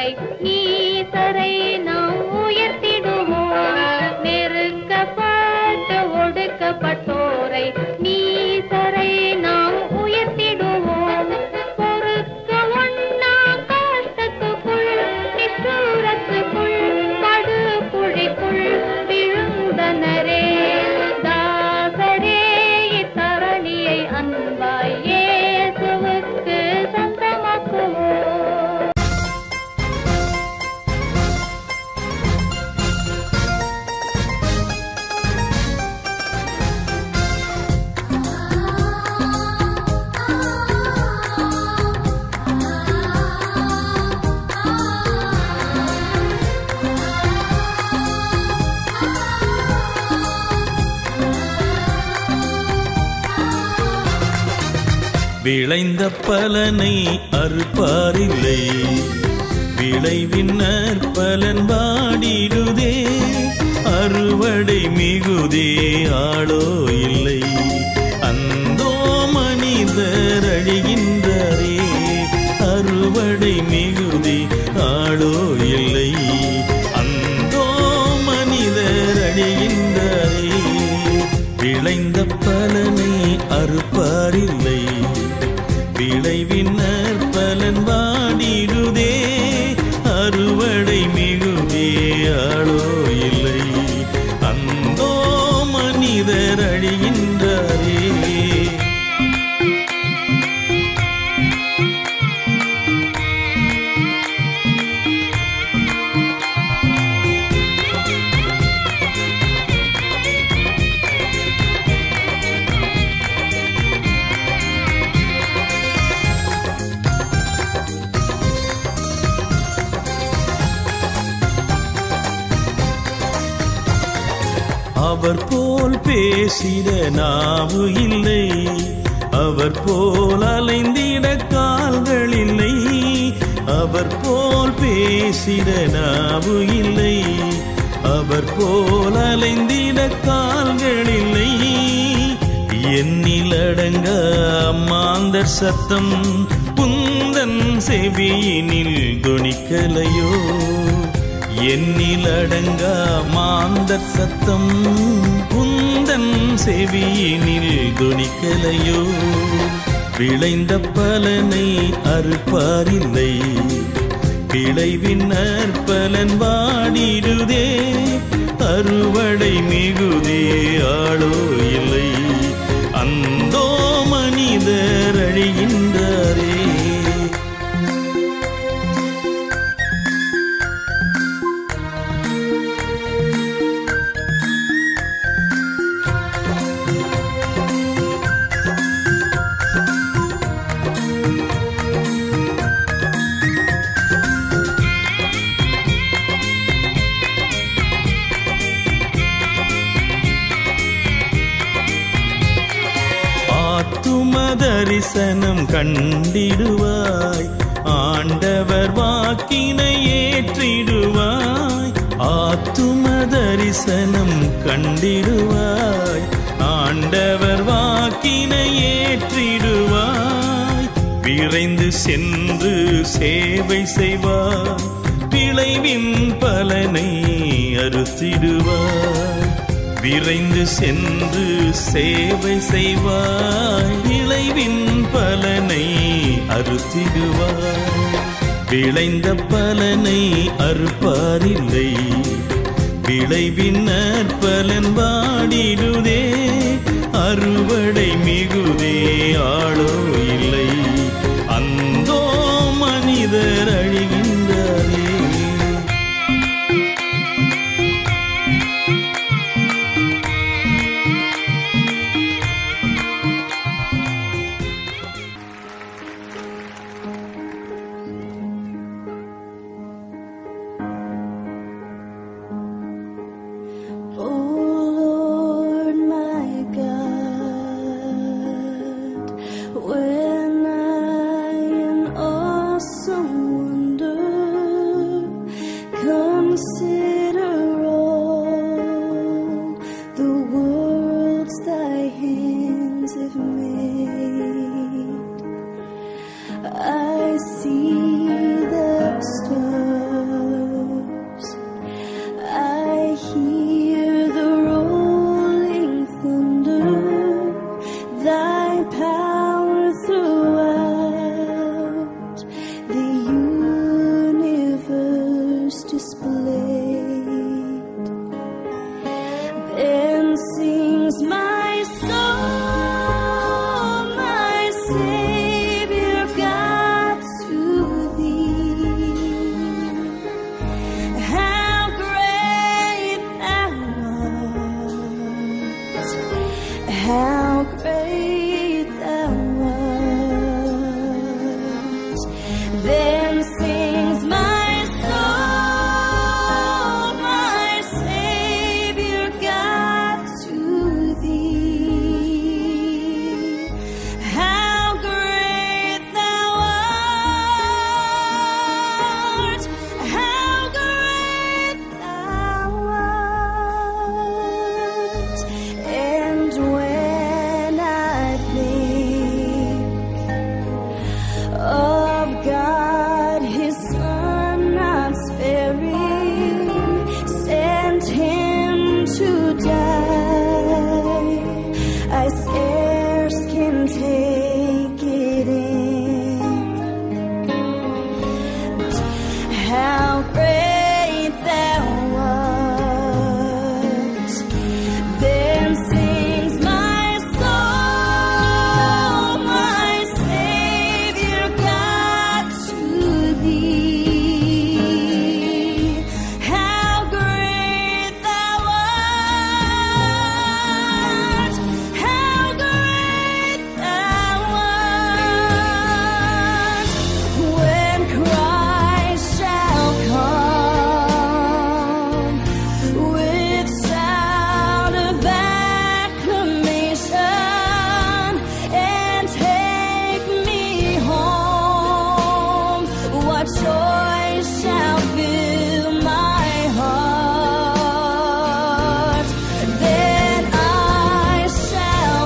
நீசரை நாம் உயர்த்திடுவோம் நெருக்கப்பட்டு ஒடுக்கப்பட்டோரை நீசரை நாம் உயர்த்திடுவோம் பொறுக்க ஒண்ணா கஷ்டத்துக்குள் நிஷ்டூரத்துக்குள் படுகுழிக்குள் விழுந்தனரே தாசரே இத்தரணியை அன்பாய் இயேசுவுக்கு சொந்தமாக்குவோம் விளைந்த பலனை அறுப்பாரில்லை விளைவின்னர் பலன் வாடிடுதே அறுவடை மிகுதே ஆளோ இல்லை அந்தோ மனிதர் அழிகின்றாரே அறுவடை மிகுதே ஆளோ இல்லை அந்தோ மனிதர் அழிகின்றாரே விளைந்த பலனை அறுப்பாரில்லை விளைவின்னர் பலன் வாடிடுதே அறுவடை மிகுதே ஆளோ இல்லை அந்தோ மனிதர் அழிகின்றாரே அவர் போல் பேசிட நாவு இல்லை அவர் போல் அலைந்திட கால்கள் இல்லை அவர் போல் பேசிட நாவு இல்லை அவர் போல் அலைந்திட கால்கள் இல்லை எண்ணிலடங்க மாந்தர் சத்தம் புந்தன் செவியினில் துணிக்கலையோ எண்ணிலடங்கா மாந்தர் சத்தம் குந்தன் செவியினில் துணிக்கலையோ விளைந்த பலனை அறுப்பாரில்லை விளைவின்னர் பலன் வாடிடுதே அறுவடை மிகுதே ஆளோ இல்லை அந்தோ மனிதர் அழிகின்றாரே ஆத்தும தரிசனம் கண்டிடுவாய் ஆண்டவர் வாக்கினை ஏற்றிடுவாய் ஆத்தும தரிசனம் கண்டிடுவாய் ஆண்டவர் வாக்கினை ஏற்றிடுவாய் விரைந்து சென்று சேவை செய்வாய் விளைவின் பலனை அறுத்திடுவாய் விரைந்து சென்று சேவை செய்வாய் விளைவின் பலனை அறுத்திடுவாய் விளைந்த பலனை அறுப்பாரில்லை விளைவின் பலன் வாடிடுதே அறுவடை மிகுதே ஆளோ இல்லை அந்தோ மனிதர் அழிகின்றாரே O Lord my God, when I in awesome wonder consider all the worlds thy hands have made, I see the stars Then sings my soul, my Savior God to thee. How great thou art! How great thou art! And when I think of God, His Son, not sparing, sent Him to die. I scarce can take it in. How great Thou art! Then sings my soul, my Savior God to thee. How great thou art! How great thou art! When Christ shall come with sound of acclamation and take me home, what joy shall fill my heart? Then I shall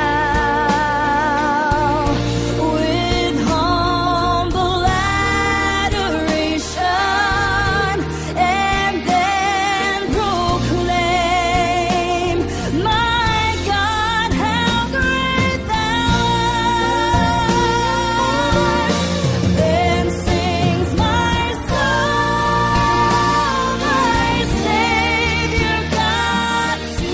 bow with humble adoration and then proclaim, My God, how great thou art! Then sings my soul, my Savior God to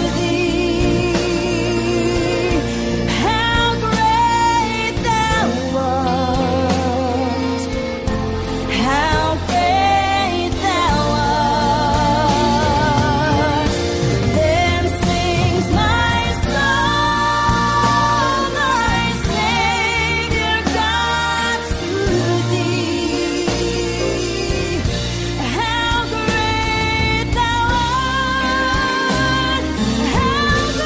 thee. How great thou art! How great thou art! Then sings my soul, my Savior God to thee. How great thou art! How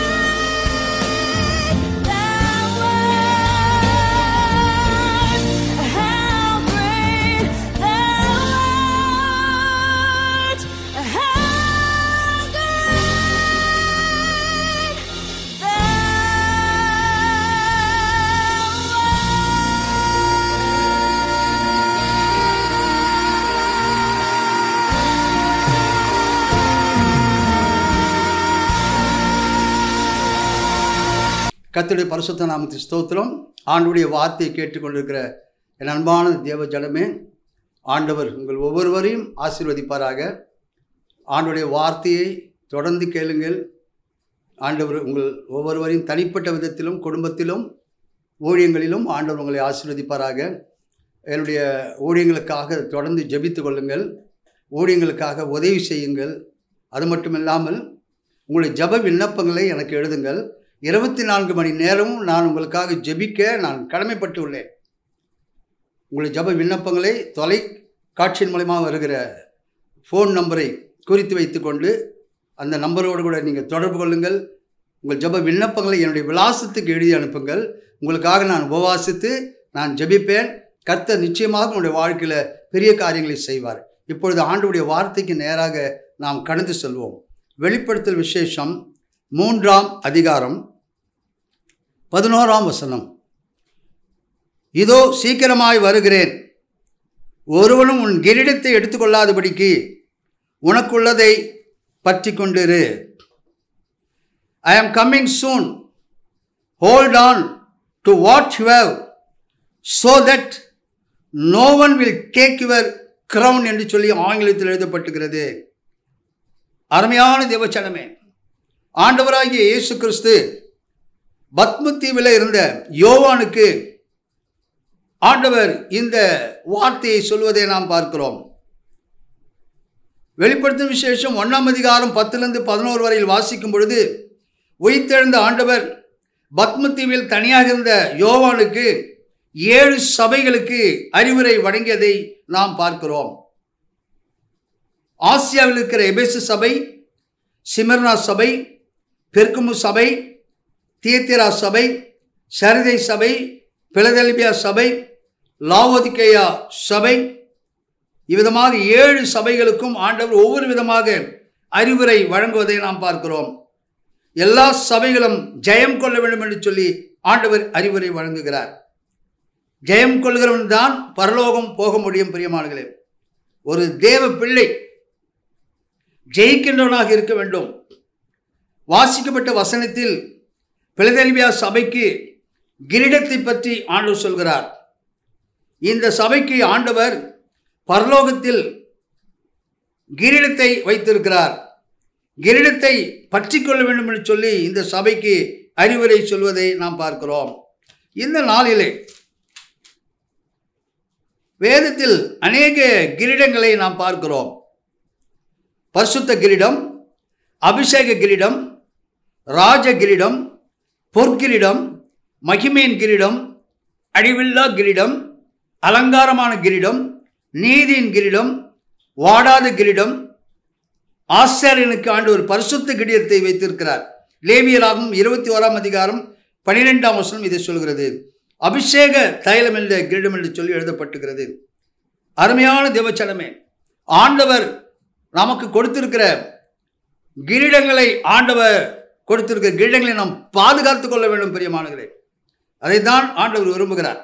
great thou art! How great thou art! How great கர்த்தருடைய பரிசுத்த நாமத்தின் ஸ்தோத்திரம் ஆண்டுடைய வார்த்தையை கேட்டுக்கொண்டிருக்கிற என் அன்பான தேவ ஜனமே ஆண்டவர் உங்கள் ஒவ்வொருவரையும் ஆசீர்வதிப்பாராக ஆண்டுடைய வார்த்தையை தொடர்ந்து கேளுங்கள் ஆண்டவர் உங்கள் ஒவ்வொருவரையும் தனிப்பட்ட விதத்திலும் குடும்பத்திலும் ஊழியங்களிலும் ஆண்டவர் உங்களை ஆசீர்வதிப்பாராக என்னுடைய ஊழியங்களுக்காக தொடர்ந்து ஜெபித்து கொள்ளுங்கள் ஊழியங்களுக்காக உதவி செய்யுங்கள் அது மட்டும் இல்லாமல் உங்களுடைய ஜெப விண்ணப்பங்களை எனக்கு எழுதுங்கள் இருபத்தி நான்கு மணி நேரமும் நான் உங்களுக்காக ஜெபிக்க நான் கடமைப்பட்டு உள்ளேன் உங்களுடைய ஜெப விண்ணப்பங்களை தொலைக்காட்சியின் மூலமாக வருகிற ஃபோன் நம்பரை குறித்து வைத்துக்கொண்டு அந்த நம்பரோடு கூட நீங்கள் தொடர்பு கொள்ளுங்கள் உங்கள் ஜெப விண்ணப்பங்களை என்னுடைய விலாசத்துக்கு எழுதி அனுப்புங்கள் உங்களுக்காக நான் உபவாசித்து நான் ஜெபிப்பேன் கர்த்தர் நிச்சயமாக உங்களுடைய வாழ்க்கையில் பெரிய காரியங்களை செய்வார் இப்பொழுது ஆண்டுடைய வார்த்தைக்கு நேராக நாம் கடந்து செல்வோம் வெளிப்படுத்தல் விசேஷம் மூன்றாம் அதிகாரம் பதினோராம் வசனம் இதோ சீக்கிரமாய் வருகிறேன் ஒருவனும் உன் கிரீடத்தை எடுத்துக்கொள்ளாதபடிக்கு உனக்குள்ளதை பற்றி கொண்டிரு I am coming soon hold on to what you have so that no one will take your crown என்று சொல்லி ஆங்கிலத்தில் எழுதப்பட்டுகிறது அருமையான தேவச்சனமே ஆண்டவராகிய இயேசு கிறிஸ்து பத்மத்தீவில் இருந்த யோவானுக்கு ஆண்டவர் இந்த வார்த்தையை சொல்வதை நாம் பார்க்கிறோம் வெளிப்படுத்தும் விசேஷம் ஒன்றாம் அதிகாரம் பத்திலிருந்து பதினோரு வரையில் வாசிக்கும் பொழுது உயிர்த்தெழுந்த ஆண்டவர் பத்மத்தீவில் தனியாக இருந்த யோவானுக்கு ஏழு சபைகளுக்கு அறிவுரை வழங்கியதை நாம் பார்க்கிறோம் ஆசியாவில் இருக்கிற எபேசு சபை சிமர்னா சபை பெர்குமு சபை தியத்திரா சபை சரிதை சபை பிலதெல்பியா சபை லாவோதிகேயா சபை இவ்விதமாக ஏழு சபைகளுக்கும் ஆண்டவர் ஒவ்வொரு விதமாக அறிவுரை வழங்குவதை நாம் பார்க்கிறோம் எல்லா சபைகளும் ஜெயம் கொள்ள வேண்டும் என்று சொல்லி ஆண்டவர் அறிவுரை வழங்குகிறார் ஜெயம் கொள்கிறவன் தான் பரலோகம் போக முடியும் பிரியமானங்களே ஒரு தேவ பிள்ளை ஜெயிக்கின்றவனாக இருக்க வேண்டும் வாசிக்கப்பட்ட வசனத்தில் பிலதெல்வியா சபைக்கு கிரீடத்தை பற்றி ஆண்டவர் சொல்கிறார் இந்த சபைக்கு ஆண்டவர் பரலோகத்தில் கிரீடத்தை வைத்திருக்கிறார் கிரீடத்தை பற்றி கொள்ள வேண்டும் என்று சொல்லி இந்த சபைக்கு அறிவுரை சொல்வதை நாம் பார்க்கிறோம் இந்த நாளிலே வேதத்தில் அநேக கிரீடங்களை நாம் பார்க்கிறோம் பரிசுத்த கிரீடம் அபிஷேக கிரீடம் ராஜ கிரீடம் பொற்கிரீடம் மகிமேன் கிரீடம் அழிவில்லா கிரீடம் அலங்காரமான கிரீடம் நீதியின் கிரீடம் வாடாத கிரீடம் ஆசாரியனுக்கு ஆண்டு ஒரு பரிசுத்த கிரீடத்தை வைத்திருக்கிறார் லேவியராகும் இருபத்தி ஓராம் அதிகாரம் பனிரெண்டாம் வசனம் இதை சொல்கிறது அபிஷேக தைலம் என்ற கிரீடம் என்று சொல்லி எழுதப்பட்டுகிறது அருமையான தேவச்சனமே ஆண்டவர் நமக்கு கொடுத்திருக்கிற கிரீடங்களை ஆண்டவர் கொடுத்திருக்கிற கிரீடங்களை நாம் பாதுகாத்துக் கொள்ள வேண்டும் பிரியமானங்களே அதைத்தான் ஆண்டவர் விரும்புகிறார்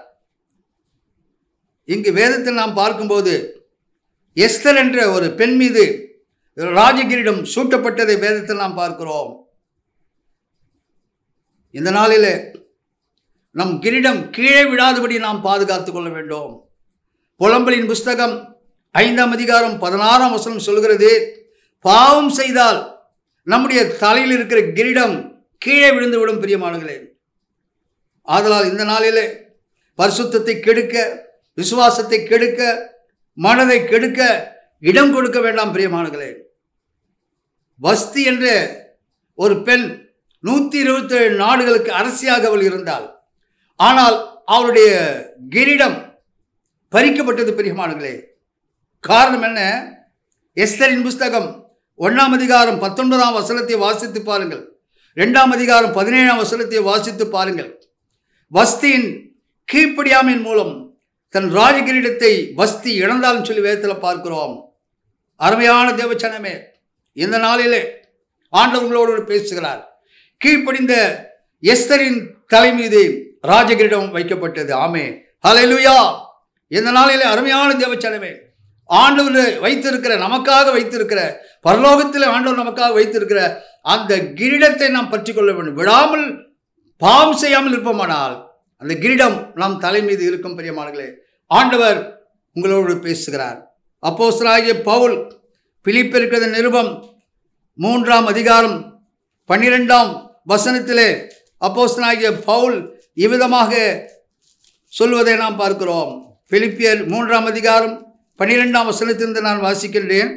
இங்கு வேதத்தில் நாம் பார்க்கும்போது எஸ்தர் என்ற ஒரு பெண் மீது ராஜகிரீடம் சூட்டப்பட்டதை வேதத்தில் நாம் பார்க்கிறோம் இந்த நாளிலே நம் கிரீடம் கீழே விடாதபடி நாம் பாதுகாத்துக் கொள்ள வேண்டும் புலம்பலின் புஸ்தகம் ஐந்தாம் அதிகாரம் பதினாறாம் வசனம் சொல்கிறது பாவம் செய்தால் நம்முடைய தலையில் இருக்கிற கிரீடம் கீழே விழுந்துவிடும் பிரியமானங்களே ஆதலால் இந்த நாளிலே பரிசுத்தத்தை கெடுக்க விசுவாசத்தை கெடுக்க மனதை கெடுக்க இடம் கொடுக்க வேண்டாம் பிரியமானங்களே வஸ்தி என்ற ஒரு பெண் நூற்றி இருபத்தி ஏழு நாடுகளுக்கு அரசியாக அவள் இருந்தாள் ஆனால் அவளுடைய கிரீடம் பறிக்கப்பட்டது பிரியமானங்களே காரணம் என்ன எஸ்தரின் புஸ்தகம் ஒன்றாம் அதிகாரம் பத்தொன்பதாம் வசனத்தை வாசித்து பாருங்கள் ரெண்டாம் அதிகாரம் பதினேழாம் வசனத்தை வாசித்து பாருங்கள் வஸ்தியின் கீழ்ப்படியாமையின் மூலம் தன் ராஜகிரீடத்தை வஸ்தி இழந்தாலும் சொல்லி வேதத்தில் பார்க்கிறோம் அருமையான தேவச்சனமே இந்த நாளிலே ஆண்டவர்களோடு பேசுகிறார் கீழ்ப்படிந்த எஸ்தரின் தலை மீது ராஜகிரீடம் வைக்கப்பட்டது ஆமே ஹalleluya இந்த நாளிலே அருமையான தேவச்சனமே ஆண்டவர் வைத்திருக்கிற நமக்காக வைத்திருக்கிற பரலோகத்தில் ஆண்டவர் நமக்காக வைத்திருக்கிற அந்த கிரீடத்தை நாம் பற்றி கொள்ள வேண்டும் விடாமல் பாவம் செய்யாமல் இருப்போமானால் அந்த கிரீடம் நம் தலை மீது இருக்கும் பெரியமானங்களே ஆண்டவர் உங்களோடு பேசுகிறார் அப்போஸ்தலனாகிய பவுல் பிலிப்பிருக்கிற நிருபம் மூன்றாம் அதிகாரம் பன்னிரெண்டாம் வசனத்திலே அப்போஸ்தலனாகிய பவுல் இவ்விதமாக சொல்வதை நாம் பார்க்கிறோம் பிலிப்பியர் மூன்றாம் அதிகாரம் பன்னிரெண்டாம் வசனத்திலிருந்து நான் வாசிக்கின்றேன்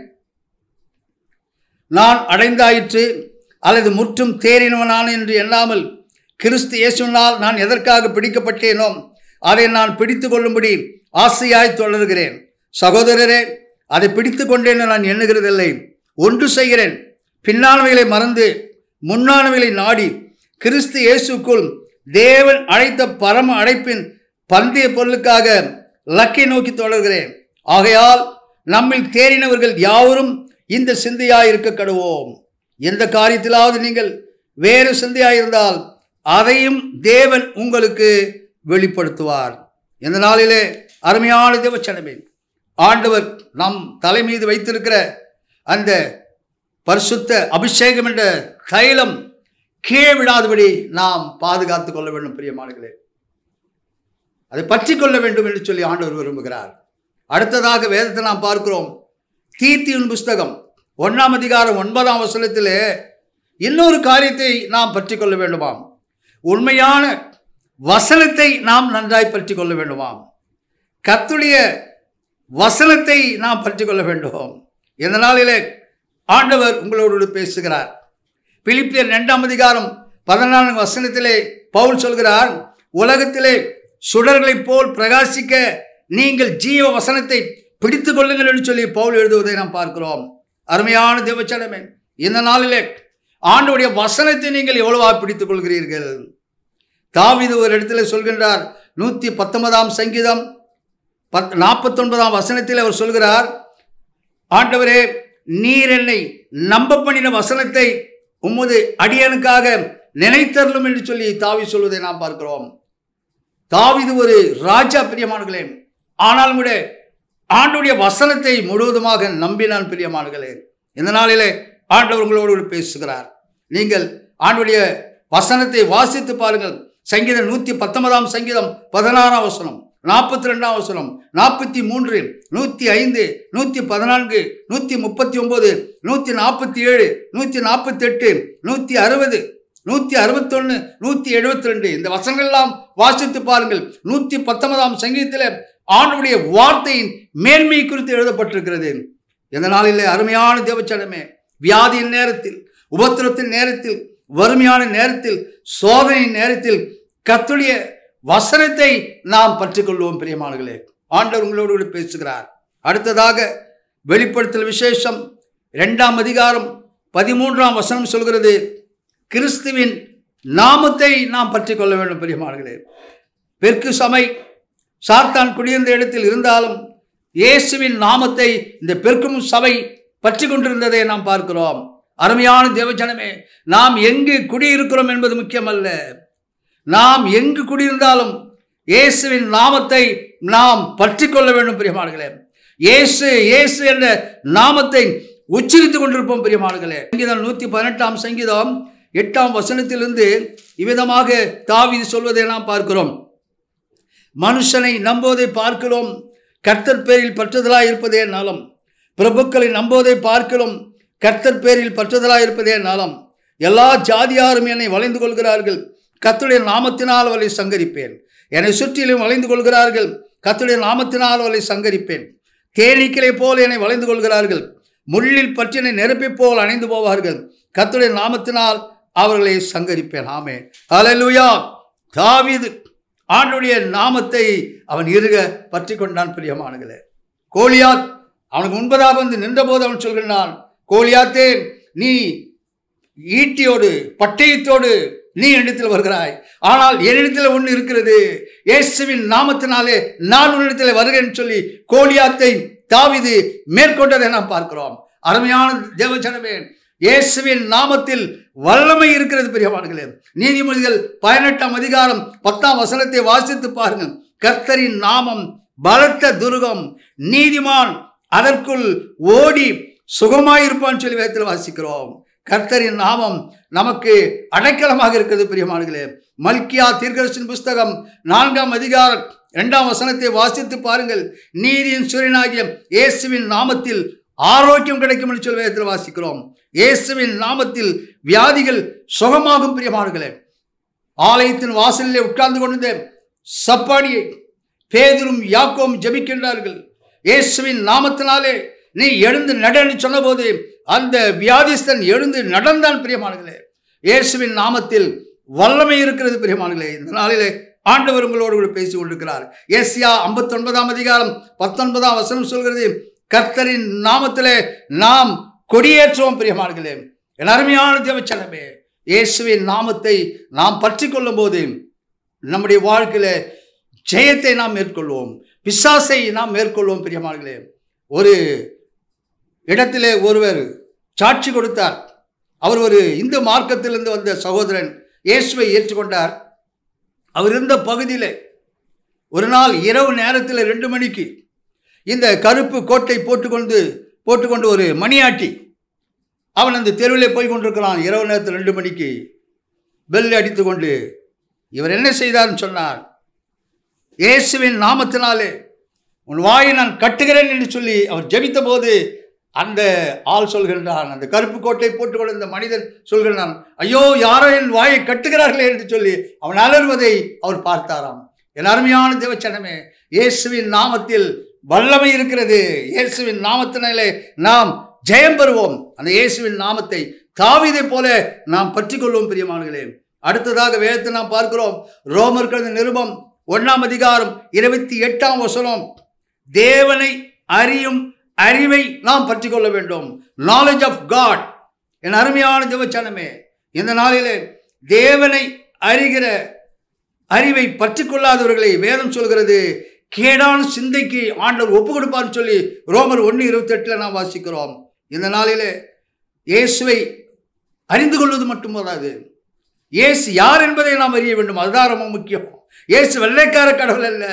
நான் அடைந்தாயிற்று அல்லது முற்றும் தேறினவனான என்று எண்ணாமல் கிறிஸ்து இயேசுவினால் நான் எதற்காக பிடிக்கப்பட்டேனோ அதை நான் பிடித்து கொள்ளும்படி ஆசையாய் தொடர்கிறேன் சகோதரரே அதை பிடித்து கொண்டேன் நான் எண்ணுகிறதில்லை ஒன்று செய்கிறேன் பின்னானவைகளை மறந்து முன்னானவைகளை நாடி கிறிஸ்து இயேசுக்குள் தேவன் அழைத்த பரம அழைப்பின் பந்தய பொருளுக்காக லக்கை நோக்கி தொடர்கிறேன் ஆகையால் நம்மில் தேறினவர்கள் யாவரும் இந்த சிந்தையாய் இருக்க கடுவோம் எந்த காரியத்திலாவது நீங்கள் வேறு சிந்தையாயிருந்தால் அதையும் தேவன் உங்களுக்கு வெளிப்படுத்துவார் இந்த நாளிலே அருமையான தேவச்சனமே ஆண்டவர் நம் தலை மீது வைத்திருக்கிற அந்த பரிசுத்த அபிஷேகம் என்ற தைலம் கீழே விடாதபடி நாம் பாதுகாத்துக் கொள்ள வேண்டும் பிரியமானங்களே அதை பற்றி கொள்ள வேண்டும் என்று சொல்லி ஆண்டவர் விரும்புகிறார் அடுத்ததாக வேதத்தை நாம் பார்க்கிறோம் தீர்த்தியின் புஸ்தகம் ஒன்றாம் அதிகாரம் ஒன்பதாம் வசனத்திலே இன்னொரு காரியத்தை நாம் பற்றி கொள்ள வேண்டுமாம் உண்மையான வசனத்தை நாம் நன்றாய் பற்றி கொள்ள வேண்டுமாம் கத்துடைய வசனத்தை நாம் பற்றி கொள்ள வேண்டும் இந்த நாளிலே ஆண்டவர் உங்களோடு பேசுகிறார் பிலிப்பியர் இரண்டாம் அதிகாரம் பதினான்கு வசனத்திலே பவுல் சொல்கிறார் உலகத்திலே சுடர்களைப் போல் பிரகாசிக்க நீங்கள் ஜீவ வசனத்தை பிடித்துக் கொள்ளுங்கள் என்று சொல்லி பவுல் எழுதுவதை நாம் பார்க்கிறோம் அருமையான தேவச்சனமே இந்த நாளிலே ஆண்டவருடைய வசனத்தை நீங்கள் எவ்வளவா பிடித்துக் கொள்கிறீர்கள் தாவீது ஒரு இடத்துல சொல்கின்றார் நூற்றி பத்தொன்பதாம் சங்கீதம் பத் நாற்பத்தொன்பதாம் வசனத்தில் அவர் சொல்கிறார் ஆண்டவரே நீர் என்னை நம்ப பண்ணின வசனத்தை உமது அடியனுக்காக நினைத்தருளும் என்று சொல்லி தாவி சொல்வதை நாம் பார்க்கிறோம் தாவீது ஒரு ராஜா பிரியமானங்களே ஆனாலும் கூட ஆண்டுடைய வசனத்தை முழுவதுமாக நம்பினான் பிரியமானங்களே இந்த நாளிலே ஆண்டவர் உங்களோடு கூட பேசுகிறார் நீங்கள் ஆண்டுடைய வசனத்தை வாசித்து பாருங்கள் சங்கீதம் நூற்றி பத்தொன்பதாம் சங்கீதம் பதினாறாம் வசனம் நாற்பத்தி ரெண்டாம் வசனம் நாற்பத்தி மூன்று நூற்றி ஐந்து நூற்றி பதினான்கு நூற்றி முப்பத்தி ஒன்பது நூற்றி நாற்பத்தி ஏழு நூற்றி நாற்பத்தி எட்டு நூற்றி அறுபது நூற்றி அறுபத்தொன்று நூற்றி எழுபத்தி ரெண்டு இந்த வசனங்கள்லாம் வாசித்து பாருங்கள் நூற்றி பத்தொன்பதாம் சங்கீதத்தில் ஆண்டுடைய வார்த்தையின் மேன்மை குறித்து எழுதப்பட்டிருக்கிறது இந்த நாளிலே அருமையான தேவச்சடமே வியாதியின் நேரத்தில் உபத்திரத்தின் நேரத்தில் வறுமையான நேரத்தில் சோதனையின் நேரத்தில் கத்துடைய வசனத்தை நாம் பற்றிக்கொள்வோம் பிரியமானங்களே ஆண்டவர் உங்களோடு கூட பேசுகிறார் அடுத்ததாக வெளிப்படுத்தல் விசேஷம் இரண்டாம் அதிகாரம் பதிமூன்றாம் வசனம் சொல்கிறது கிறிஸ்துவின் நாமத்தை நாம் பற்றி கொள்ள வேண்டும் பிரியமானங்களே பெருக்கு சமை சாத்தான் குடியிருந்த இடத்தில் இருந்தாலும் இயேசுவின் நாமத்தை இந்த பெருக்கும் சபை பற்றி கொண்டிருந்ததை நாம் பார்க்கிறோம் அருமையான தேவஜனமே நாம் எங்கு குடியிருக்கிறோம் என்பது முக்கியமல்ல நாம் எங்கு குடியிருந்தாலும் இயேசுவின் நாமத்தை நாம் பற்றி கொள்ள வேண்டும் பிரியமானங்களே இயேசு இயேசு என்ற நாமத்தை உச்சரித்துக் கொண்டிருப்போம் பிரியமானங்களே சங்கீதம் நூற்றி பதினெட்டாம் சங்கீதம் எட்டாம் வசனத்திலிருந்து இவ்விதமாக தாவீது சொல்வதை நாம் பார்க்கிறோம் மனுஷனை நம்புவதை பார்க்கிறோம் கர்த்தர் பேரில் பற்றுதலாய் இருப்பதே நலம் பிரபுக்களை நம்புவதை பார்க்கிறோம் கர்த்தர் பேரில் பற்றுதலாய் இருப்பதே நலம் எல்லா ஜாதியாரும் என்னை வளைந்து கொள்கிறார்கள் கர்த்தருடைய நாமத்தினால் அவளை சங்கரிப்பேன் என்னை சுற்றிலும் வளைந்து கொள்கிறார்கள் கர்த்தருடைய நாமத்தினால் அவளை சங்கரிப்பேன் தேனீக்களை போல் என்னை வளைந்து கொள்கிறார்கள் முள்ளில் பற்றினை நெருப்பைப் போல் அணைந்து போவார்கள் கர்த்தருடைய நாமத்தினால் அவர்களை சங்கரிப்பேன் ஆமே ஹalleluya தாவீது ஆண்டுடைய நாமத்தை அவன் இருக பற்றி கொண்டான் பிரியமானங்களே கோலியாத் அவனுக்கு முன்பதாக வந்து நின்றபோது அவன் சொல்கிறான் கோலியாத்தே நீ ஈட்டியோடு பட்டயத்தோடு நீ என்னிடத்தில் வருகிறாய் ஆனால் என்னிடத்தில் ஒன்று இருக்கிறது இயேசுவின் நாமத்தினாலே நான் உன்னிடத்தில் வருகிறேன் சொல்லி கோலியாத்தை தாவிது மேற்கொண்டதை நாம் பார்க்கிறோம் அருமையான தேவஜனமே இயேசுவின் நாமத்தில் வல்லமை இருக்கிறது பிரியமானங்களே நீதிமொழிகள் பதினெட்டாம் அதிகாரம் பத்தாம் வசனத்தை வாசித்து பாருங்கள் கர்த்தரின் நாமம் பலத்த துருகம் நீதிமான் அதற்குள் ஓடி சுகமாயிருப்பான்னு சொல்லி வேதத்தில் வாசிக்கிறோம் கர்த்தரின் நாமம் நமக்கு அடைக்கலமாக இருக்கிறது பிரியமானங்களே மல்கியா தீர்க்கதரிசன புஸ்தகம் நான்காம் அதிகாரம் இரண்டாம் வசனத்தை வாசித்து பாருங்கள் நீதியின் சூரியனாகிய இயேசுவின் நாமத்தில் ஆரோக்கியம் கிடைக்கும் என்று சொல்லி வேதத்தில் வாசிக்கிறோம் இயேசுவின் நாமத்தில் வியாதிகள் சுகமாகும் பிரியமானங்களே ஆலயத்தின் வாசலிலே உட்கார்ந்து கொண்டிருந்த சப்பாடியை பேதரும் யாக்கோம் ஜெபிக்கின்றார்கள் இயேசுவின் நாமத்தினாலே நீ எழுந்து நடன்னு சொன்னபோது அந்த வியாதிஸ்தன் எழுந்து நடந்தான் பிரியமானங்களே இயேசுவின் நாமத்தில் வல்லமை இருக்கிறது பிரியமானங்களே இந்த நாளிலே ஆண்டவர் உங்களோடு கூட பேசிக் கொண்டிருக்கிறார் ஏசியா ஐம்பத்தி ஒன்பதாம் அதிகாரம் பத்தொன்பதாம் வசனம் சொல்கிறது கர்த்தரின் நாமத்திலே நாம் கொடியேற்றுவோம் பிரியமானங்களே என் அருமையான தேவச்சனமே இயேசுவின் நாமத்தை நாம் பற்றி கொள்ளும் போது நம்முடைய வாழ்க்கையில ஜெயத்தை நாம் மேற்கொள்வோம் பிசாசை நாம் மேற்கொள்வோம் பிரியமானங்களே ஒரு இடத்திலே ஒருவர் சாட்சி கொடுத்தார் அவர் ஒரு இந்து மார்க்கத்திலிருந்து வந்த சகோதரன் இயேசுவை ஏற்றுக்கொண்டார் அவர் இருந்த பகுதியில் ஒரு நாள் இரவு நேரத்தில் ரெண்டு மணிக்கு இந்த கருப்பு கோட்டை போட்டுக்கொண்டு போட்டுக்கொண்டு ஒரு மணியாட்டி அவன் அந்த தெருவிலே போய் கொண்டிருக்கிறான் இரவு நேரத்தில் ரெண்டு மணிக்கு பெல் அடித்து கொண்டு இவர் என்ன செய்தார்னு சொன்னார் இயேசுவின் நாமத்தினாலே உன் வாயை நான் கட்டுகிறேன் என்று சொல்லி அவர் ஜெபித்த போது அந்த ஆள் சொல்கின்றான் அந்த கருப்பு கோட்டை போட்டுக்கொண்ட இந்த மனிதன் சொல்கின்றான் ஐயோ யாரோ என் வாயை கட்டுகிறார்களே என்று சொல்லி அவன் அலறுவதை அவர் பார்த்தாராம் என் அருமையான தேவச்சனமே இயேசுவின் நாமத்தில் வல்லமை இருக்கிறது இயேசுவின் நாமத்தினாலே நாம் ஜெயம் பெறுவோம் அந்த இயேசுவின் நாமத்தை தாவீதை போல நாம் பற்றி கொள்வோம் பிரியமானங்களே அடுத்ததாக வேதத்தை நாம் பார்க்கிறோம் ரோமர்கள் நிருபம் ஒண்ணாம் அதிகாரம் இருபத்தி எட்டாம் வசனம் தேவனை அறியும் அறிவை நாம் பற்றி கொள்ள வேண்டும் நாலேஜ் ஆஃப் காட் என் அருமையான தேவச்சனமே இந்த நாளிலே தேவனை அறிகிற அறிவை பற்றி கொள்ளாதவர்களை வேதம் சொல்கிறது கேடான சிந்தைக்கு ஆண்டவர் ஒப்பு கொடுப்பார்னு சொல்லி ரோமர் ஒன்று இருபத்தெட்டில் நாம் வாசிக்கிறோம் இந்த நாளிலே இயேசுவை அறிந்து கொள்வது மட்டும் போதாது இயேசு யார் என்பதை நாம் அறிய வேண்டும் அதுதான் ரொம்ப முக்கியம் இயேசு வெள்ளைக்கார கடவுள் அல்ல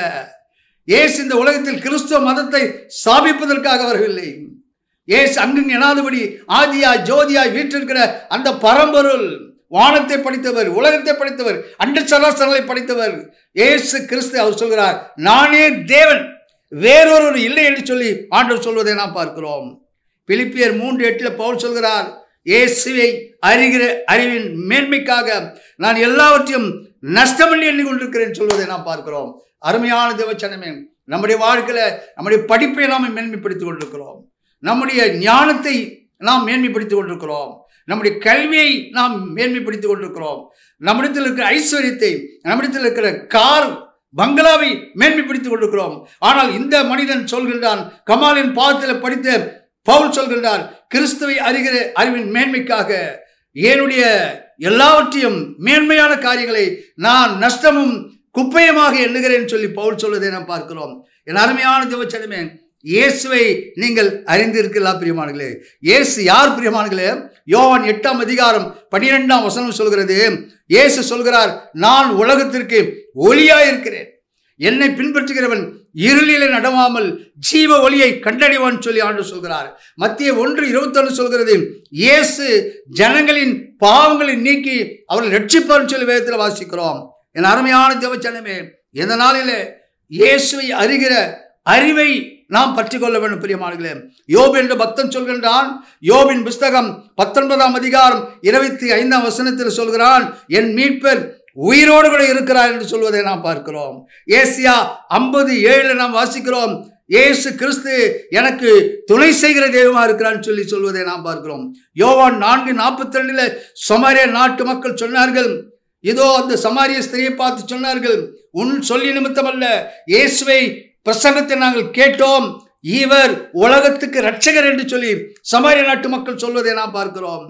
இயேசு இந்த உலகத்தில் கிறிஸ்துவ மதத்தை ஸ்தாபிப்பதற்காக வரவில்லை இயேசு அங்கு எனாதபடி ஆதியா ஜோதியா வீற்றிருக்கிற அந்த பரம்பொருள் வானத்தை படித்தவர் உலகத்தை படித்தவர் அண்ட சராசரங்களை படித்தவர் இயேசு கிறிஸ்து அவர் சொல்கிறார் நானே தேவன் வேறொரு இல்லை என்று சொல்லி ஆண்டவர் சொல்வதை நாம் பார்க்கிறோம் பிலிப்பியர் மூன்று எட்டில் பவுல் சொல்கிறார் இயேசுவை அறிகிற அறிவின் மேன்மைக்காக நான் எல்லாவற்றையும் நஷ்டமல்லி எண்ணி கொண்டிருக்கிறேன் சொல்வதை நாம் பார்க்கிறோம் அருமையான தேவச்சனமே நம்முடைய வாழ்க்கையில நம்முடைய படிப்பை நாம் மேன்மைப்படுத்திக் கொண்டிருக்கிறோம் நம்முடைய ஞானத்தை நாம் மேன்மைப்படுத்திக் கொண்டிருக்கிறோம் நம்முடைய கல்வியை நாம் மேன்மைப்படுத்திக் கொண்டிருக்கிறோம் நம்மிடத்தில் இருக்கிற ஐஸ்வர்யத்தை நம்மிடத்தில் இருக்கிற கார் பங்களாவை மேன்மைப்படுத்திக் கொண்டிருக்கிறோம் ஆனால் இந்த மனிதன் சொல்கின்றான் கமாலின் பாதத்தில் படித்த பவுல் சொல்கின்றார் கிறிஸ்துவை அறிகிற அறிவின் மேன்மைக்காக என்னுடைய எல்லாவற்றையும் மேன்மையான காரியங்களை நான் நஷ்டமும் குப்பையுமாக எண்ணுகிறேன் சொல்லி பவுல் சொல்வதை நாம் பார்க்கிறோம் என் அருமையான தேவச்சனமே இயேசுவை நீங்கள் அறிந்திருக்கலாம் பிரியமானங்களே இயேசு யார் பிரியமானங்களே யோவான் எட்டாம் அதிகாரம் பன்னிரெண்டாம் வசனம் சொல்கிறது இயேசு சொல்கிறார் நான் உலகத்திற்கு ஒளியாய் இருக்கிறேன் என்னை பின்பற்றுகிறவன் இருளிலே நடவாமல் ஜீவ ஒளியை கண்டடைவான் சொல்லி ஆண்டு சொல்கிறார் மத்திய ஒன்று இருபத்தொன்று சொல்கிறது இயேசு ஜனங்களின் பாவங்களை நீக்கி அவர்கள் ரட்சிப்பார்னு சொல்லி வேதத்தில் வாசிக்கிறோம் என் அருமையான தேவச்சனமே இந்த நாளிலே இயேசுவை அறிகிற அறிவை நாம் பற்றி கொள்ள வேண்டும் பிரியமானங்களே யோபு என்று பக்தன் சொல்கின்றான் யோபின் புஸ்தகம் பத்தொன்பதாம் அதிகாரம் இருபத்தி ஐந்தாம் வசனத்தில் சொல்கிறான் என் மீட்பர் உயிரோடு கூட இருக்கிறார் என்று சொல்வதை நாம் பார்க்கிறோம் ஏசியா ஐம்பது ஏழுல நாம் வாசிக்கிறோம் இயேசு கிறிஸ்து எனக்கு துணை செய்கிற தெய்வமா இருக்கிறான்னு சொல்லி சொல்வதை நாம் பார்க்கிறோம் யோவான் நான்கு நாற்பத்தி ரெண்டுல சமாரிய நாட்டு மக்கள் சொன்னார்கள் இதோ அந்த சமாரிய ஸ்திரியை பார்த்து சொன்னார்கள் உன் சொல்லி நிமித்தம் அல்ல இயேசுவை பிரசங்கத்தை நாங்கள் கேட்டோம் இவர் உலகத்துக்கு ரட்சகர் என்று சொல்லி சமாரிய நாட்டு மக்கள் சொல்வதை நாம் பார்க்கிறோம்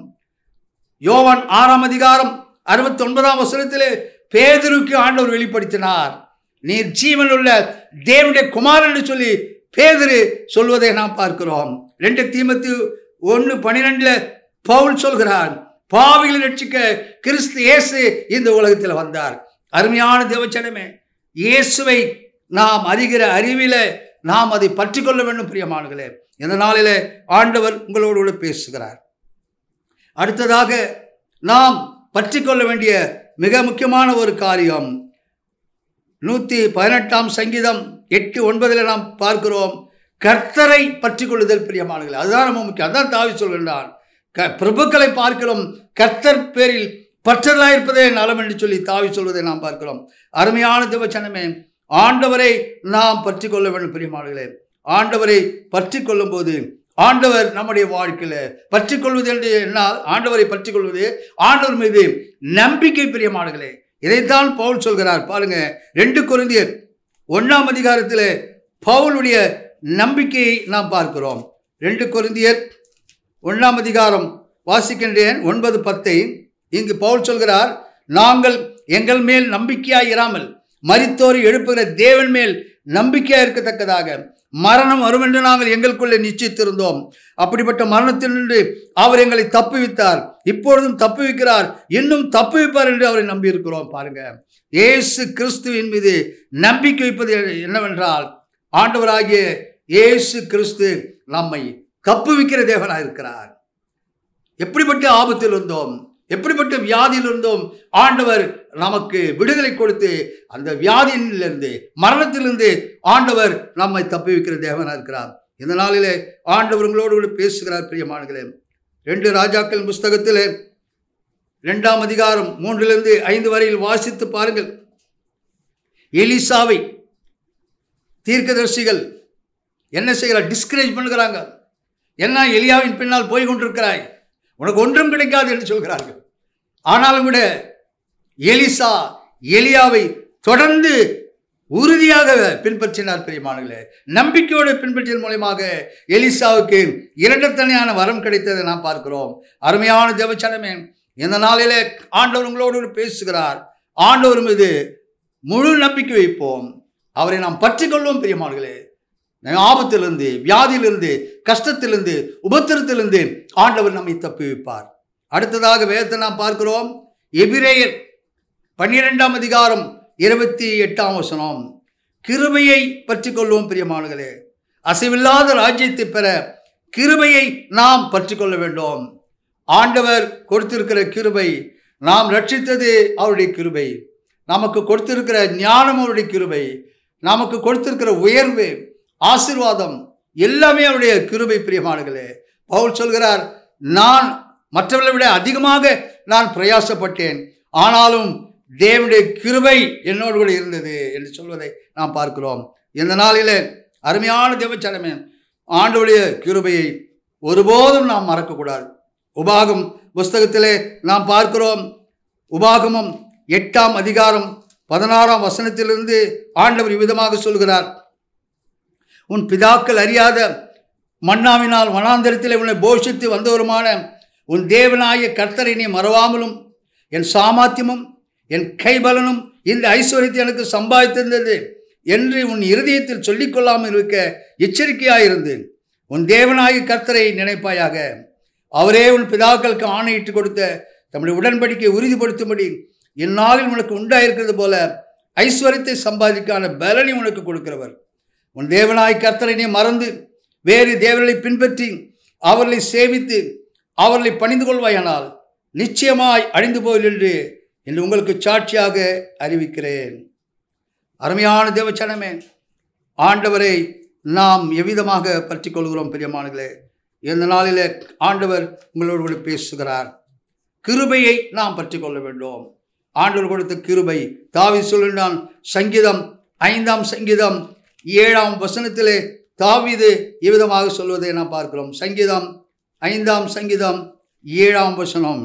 யோவான் ஆறாம் அதிகாரம் அறுபத்தி ஒன்பதாம் வசனத்திலே பேதுருக்கு ஆண்டவர் வெளிப்படுத்தினார் நீர் ஜீவனுள்ள தேவனுடைய குமாரன் என்று சொல்லி பேதுரு சொல்வதை நாம் பார்க்கிறோம் ரெண்டு தீமத்து ஒன்று பனிரெண்டுல பவுல் சொல்கிறார் பாவிகளை ரட்சிக்க கிறிஸ்து இயேசு இந்த உலகத்தில் வந்தார் அருமையான தேவச்சனமே இயேசுவை நாம் அறிகிற அறிவில நாம் அதை பற்றி கொள்ள வேண்டும் பிரியமானங்களே இந்த நாளிலே ஆண்டவர் உங்களோடு கூட பேசுகிறார் அடுத்ததாக நாம் பற்றி கொள்ள வேண்டிய மிக முக்கியமான ஒரு காரியம் நூற்றி பதினெட்டாம் சங்கீதம் எட்டு ஒன்பதில் நாம் பார்க்கிறோம் கர்த்தரை பற்றி கொள்ளுதல் பிரியமானங்களே அதுதான் ரொம்ப முக்கியம் அதான் தாவி சொல்கின்றான் க பிரபுக்களை பார்க்கிறோம் கர்த்தர் பேரில் பற்றலாக இருப்பதே நலம் என்று சொல்லி தாவி சொல்வதை நாம் பார்க்கிறோம் அருமையான தேவச்சனமே ஆண்டவரை நாம் பற்றி கொள்ள வேண்டும் பிரியமானங்களே ஆண்டவரை பற்றி கொள்ளும்போது ஆண்டவர் நம்முடைய வாழ்க்கையில பற்றி கொள்வது என்று என்ன ஆண்டவரை பற்றி கொள்வது ஆண்டவர் மீது நம்பிக்கை பிரியமானங்களே இதைத்தான் பவுல் சொல்கிறார் பாருங்க ரெண்டு குருந்தியர் ஒன்றாம் அதிகாரத்தில் பவுலுடைய நம்பிக்கையை நாம் பார்க்கிறோம் ரெண்டு குருந்தியர் ஒன்றாம் அதிகாரம் வாசிக்கின்றேன் ஒன்பது பத்தை இங்கு பவுல் சொல்கிறார் நாங்கள் எங்கள் மேல் நம்பிக்கையாய் இராமல் மரித்தோரை எழுப்புகிற தேவன் மேல் நம்பிக்கையாக இருக்கத்தக்கதாக மரணம் வரும் என்று நாங்கள் எங்களுக்குள்ளே நிச்சயித்திருந்தோம் அப்படிப்பட்ட மரணத்தினின்று அவர் எங்களை தப்புவித்தார் இப்பொழுதும் தப்புவிக்கிறார் இன்னும் தப்புவிப்பார் என்று அவரை நம்பியிருக்கிறோம் பாருங்க இயேசு கிறிஸ்துவின் மீது நம்பிக்கை வைப்பது என்னவென்றால் ஆண்டவராகிய இயேசு கிறிஸ்து நம்மை தப்புவிக்கிற தேவனாக இருக்கிறார் எப்படிப்பட்ட ஆபத்தில் இருந்தோம் எப்படிப்பட்ட வியாதியில் இருந்தோம் ஆண்டவர் நமக்கு விடுதலை கொடுத்து அந்த வியாதியிலிருந்து மரணத்திலிருந்து ஆண்டவர் நம்மை தப்புவிக்கிற தேவனாக இருக்கிறார் இந்த நாளிலே ஆண்டவர் உங்களோடு கூட பேசுகிறார் பிரியமானங்களே ரெண்டு ராஜாக்கள் புஸ்தகத்தில் ரெண்டாம் அதிகாரம் மூன்றிலிருந்து ஐந்து வரையில் வாசித்து பாருங்கள் எலிசாவை தீர்க்கதரிசிகள் என்ன செய்கிறார் டிஸ்கரேஜ் பண்ணுகிறாங்க என்ன எலியாவின் பின்னால் போய் கொண்டிருக்கிறாய் உனக்கு ஒன்றும் கிடைக்காது என்று சொல்கிறார்கள் ஆனாலும் கூட எலிசா எலியாவை தொடர்ந்து உறுதியாக பின்பற்றினார் பிரியமானங்களே நம்பிக்கையோடு பின்பற்றியதன் மூலயமாக எலிசாவுக்கு இரண்டத்தனையான வரம் கிடைத்ததை நாம் பார்க்கிறோம் அருமையான ஜெபச்சனமே இந்த நாளிலே ஆண்டவர் உங்களோடு பேசுகிறார் ஆண்டவர் மீது முழு நம்பிக்கை வைப்போம் அவரை நாம் பற்றிக்கொள்வோம் பிரியமானங்களே ஆபத்திலிருந்து வியாதியிலிருந்து கஷ்டத்திலிருந்து உபத்திரத்திலிருந்து ஆண்டவர் நம்மை தப்பி வைப்பார் அடுத்ததாக வேதத்தை நாம் பார்க்கிறோம் எபிரேயர் பன்னிரெண்டாம் அதிகாரம் இருபத்தி எட்டாம் வசனம் கிருபையை பற்றி கொள்வோம் பிரியமானங்களே அசைவில்லாத ராஜ்யத்தை பெற கிருபையை நாம் பற்றி கொள்ள வேண்டும் ஆண்டவர் கொடுத்திருக்கிற கிருபை நாம் ரட்சித்தது அவருடைய கிருபை நமக்கு கொடுத்திருக்கிற ஞானம் அவருடைய கிருபை நமக்கு கொடுத்திருக்கிற உயர்வு ஆசீர்வாதம் எல்லாமே அவருடைய கிருபை பிரியமானங்களே பவுல் சொல்கிறார் நான் மற்றவர்களை விட அதிகமாக நான் பிரயாசப்பட்டேன் ஆனாலும் தேவனுடைய கிருபை என்னோடு கூட இருந்தது என்று சொல்வதை நாம் பார்க்கிறோம் இந்த நாளிலே அருமையான தேவச்சனமே ஆண்டோடைய கிருபையை ஒருபோதும் நாம் மறக்கக்கூடாது உபாகம் புஸ்தகத்திலே நாம் பார்க்கிறோம் உபாகமம் எட்டாம் அதிகாரம் பதினாறாம் வசனத்திலிருந்து ஆண்டவர் இவ்விதமாக சொல்கிறார் உன் பிதாக்கள் அறியாத மன்னாவினால் வனாந்தரத்திலே உன்னை போஷித்து வந்தவருமான உன் தேவனாய கர்த்தரை நீ மறவாமலும் என் சாமாத்தியமும் என் கைபலனும் இந்த ஐஸ்வர்யத்தை எனக்கு சம்பாதித்திருந்தது என்று உன் இருதயத்தில் சொல்லிக்கொள்ளாமல் இருக்க எச்சரிக்கையாயிருந்தேன் உன் தேவனாய கர்த்தரை நினைப்பாயாக அவரே உன் பிதாக்களுக்கு ஆணையிட்டு கொடுத்த தம்முடைய உடன்படிக்கை உறுதிப்படுத்தும்படி இந்நாளில் உனக்கு உண்டாயிருக்கிறது போல ஐஸ்வர்யத்தை சம்பாதிக்கான பலனை உனக்கு கொடுக்கிறவர் உன் தேவனாய் கர்த்தரை நீ மறந்து வேறு தேவர்களை பின்பற்றி அவர்களை சேவித்து அவர்களை பணிந்து கொள்வாயானால் நிச்சயமாய் அழிந்து போயில் என்று என்று உங்களுக்கு சாட்சியாக அறிவிக்கிறேன் அருமையான தேவச்சனமே ஆண்டவரை நாம் எவ்விதமாக பற்றி கொள்கிறோம் பிரியமானங்களே இந்த நாளிலே ஆண்டவர் உங்களோடு கூட பேசுகிறார் கிருபையை நாம் பற்றி கொள்ள வேண்டும் ஆண்டவர் கொடுத்த கிருபை தாவி சொல்லினான் சங்கீதம் ஐந்தாம் சங்கீதம் ஏழாம் வசனத்திலே தாவீது இவ்விதமாக சொல்வதை நாம் பார்க்கிறோம் சங்கீதம் ஐந்தாம் சங்கீதம் ஏழாம் வசனம்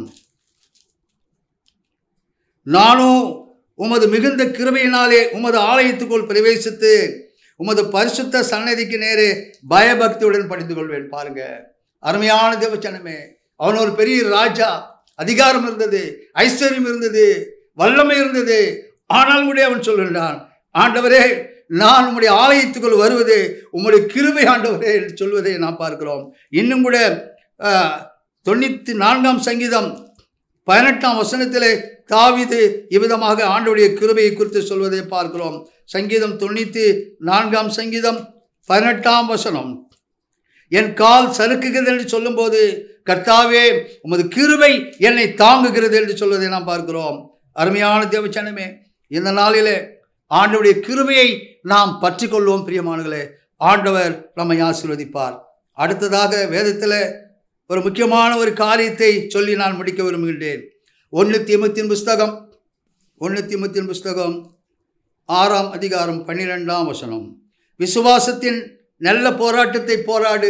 நானும் உமது மிகுந்த கிருபையினாலே உமது ஆலயத்துக்குள் பிரவேசித்து உமது பரிசுத்த சன்னதிக்கு நேரே பயபக்தியுடன் படித்து கொள்வேன் பாருங்க அருமையான தேவச்சனமே அவன் ஒரு பெரிய ராஜா அதிகாரம் இருந்தது ஐஸ்வர்யம் இருந்தது வல்லமை இருந்தது ஆனால் கூட அவன் சொல்கின்றான் ஆண்டவரே நான் உம்முடைய ஆலயத்துக்குள் வருவது உம்முடைய கிருபை ஆண்டவரே என்று சொல்வதை நாம் பார்க்கிறோம் இன்னும் கூட ஆஹ், தொண்ணூற்றி நான்காம் சங்கீதம் பதினெட்டாம் வசனத்திலே தாவீது இவ்விதமாக ஆண்டவருடைய கிருபையை குறித்து சொல்வதை பார்க்கிறோம் சங்கீதம் தொண்ணூற்றி நான்காம் சங்கீதம் பதினெட்டாம் வசனம் என் கால் சறுக்குகிறது என்று சொல்லும்போது கர்த்தாவே உமது கிருபை என்னை தாங்குகிறது என்று சொல்வதை நாம் பார்க்கிறோம் அருமையான தேவச்சனமே இந்த நாளிலே ஆண்டவருடைய கிருபையை நாம் பற்றி கொள்வோம் பிரியமானங்களே ஆண்டவர் நம்மை ஆசீர்வதிப்பார் அடுத்ததாக வேதத்தில் ஒரு முக்கியமான ஒரு காரியத்தை சொல்லி நான் முடிக்க விரும்புகின்றேன் ஒன்று தீமத்தின் புஸ்தகம் ஒன்று தீமத்தின் புஸ்தகம் ஆறாம் அதிகாரம் பன்னிரெண்டாம் வசனம் விசுவாசத்தின் நல்ல போராட்டத்தை போராடு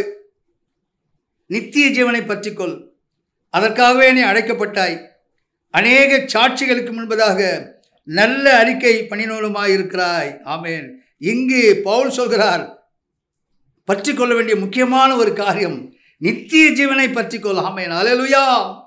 நித்திய ஜீவனை பற்றிக்கொள் அதற்காகவே நீ அழைக்கப்பட்டாய் அநேக சாட்சிகளுக்கு முன்பதாக நல்ல அறிக்கை பணிநூலுமாய் இருக்கிறாய் ஆமேன் இங்கு பவுல் சொல்கிறார் பற்றி கொள்ள வேண்டிய முக்கியமான ஒரு காரியம் நித்திய ஜீவனை பற்றிக்கொள் ஆமேன் அலலுயா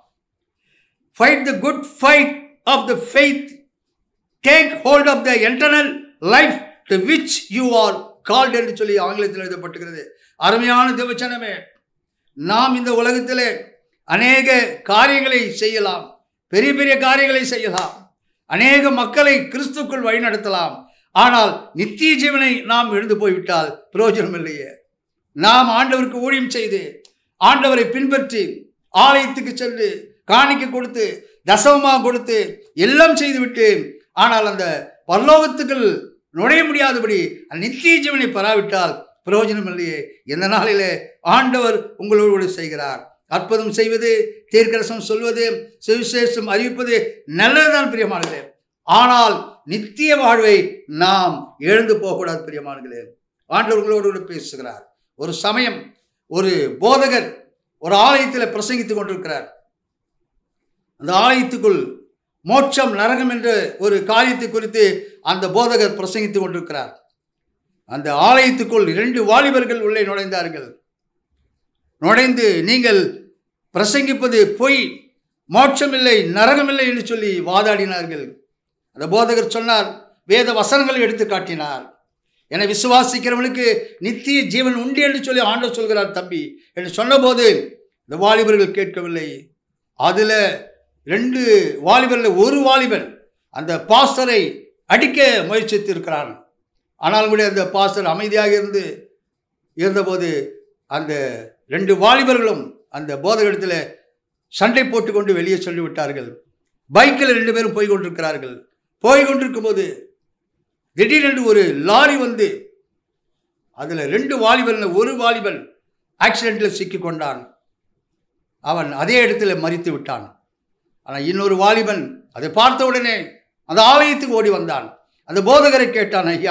fight the good fight of the faith take hold of the eternal life to which you are called என்று சொல்லி ஆங்கிலத்தில் எழுதப்பட்டுகிறது அருமையான தேவச்சனமே நாம் இந்த உலகத்திலே அநேக காரியங்களை செய்யலாம் பெரிய பெரிய காரியங்களை செய்யலாம் அநேக மக்களை கிறிஸ்துக்குள் வழிநடத்தலாம் ஆனால் நித்திய ஜீவனை நாம் எழுந்து போய்விட்டால் பிரயோஜனம் இல்லையே நாம் ஆண்டவருக்கு ஊழியம் செய்து ஆண்டவரை பின்பற்றி ஆலயத்துக்கு சென்று காணிக்க கொடுத்து தசமமாக கொடுத்து எல்லாம் செய்துவிட்டு ஆனால் அந்த பரலோகத்துக்குள் நுழைய முடியாதபடி அந்த நித்திய ஜீவனை பெறாவிட்டால் பிரயோஜனம் இல்லையே இந்த நாளிலே ஆண்டவர் உங்களோடு கூட செய்கிறார் அற்புதம் செய்வது தீர்க்கரசம் சொல்வது சுவிசேஷம் அறிவிப்பது நல்லதுதான் பிரியமானங்களே ஆனால் நித்திய வாழ்வை நாம் எழுந்து போகக்கூடாது பிரியமானங்களே ஆண்டவர் உங்களோடு கூட பேசுகிறார் ஒரு சமயம் ஒரு போதகர் ஒரு ஆலயத்தில் பிரசங்கித்துக் கொண்டிருக்கிறார் அந்த ஆலயத்துக்குள் மோட்சம் நரகம் என்ற ஒரு காரியத்தை குறித்து அந்த போதகர் பிரசங்கித்துக் கொண்டிருக்கிறார் அந்த ஆலயத்துக்குள் இரண்டு வாலிபர்கள் உள்ளே நுழைந்தார்கள் நுழைந்து நீங்கள் பிரசங்கிப்பது பொய் மோட்சமில்லை நரகமில்லை என்று சொல்லி வாதாடினார்கள் அந்த போதகர் சொன்னார் வேத வசனங்களை எடுத்து காட்டினார் என விசுவாசிக்கிறவனுக்கு நித்திய ஜீவன் உண்டு என்று சொல்லி ஆண்டவர் சொல்கிறார் தம்பி என்று சொன்னபோது இந்த வாலிபர்கள் கேட்கவில்லை அதில் ரெண்டு வாலிபரில் ஒரு வாலிபன் அந்த பாஸ்டரை அடிக்க முயற்சித்திருக்கிறான் ஆனால் கூட அந்த பாஸ்டர் அமைதியாக இருந்து இருந்தபோது அந்த ரெண்டு வாலிபர்களும் அந்த போதகத்தில் சண்டை போட்டுக்கொண்டு வெளியே சொல்லிவிட்டார்கள் பைக்கில் ரெண்டு பேரும் போய் கொண்டிருக்கிறார்கள் போய் கொண்டிருக்கும் போது திடீரென்று ஒரு லாரி வந்து அதில் ரெண்டு வாலிபன் ஒரு வாலிபன் ஆக்சிடெண்ட்டில் சிக்கி கொண்டான் அவன் அதே இடத்துல மறித்து விட்டான் ஆனால் இன்னொரு வாலிபன் அதை பார்த்த உடனே அந்த ஆலயத்துக்கு ஓடி வந்தான் அந்த போதகரை கேட்டான் ஐயா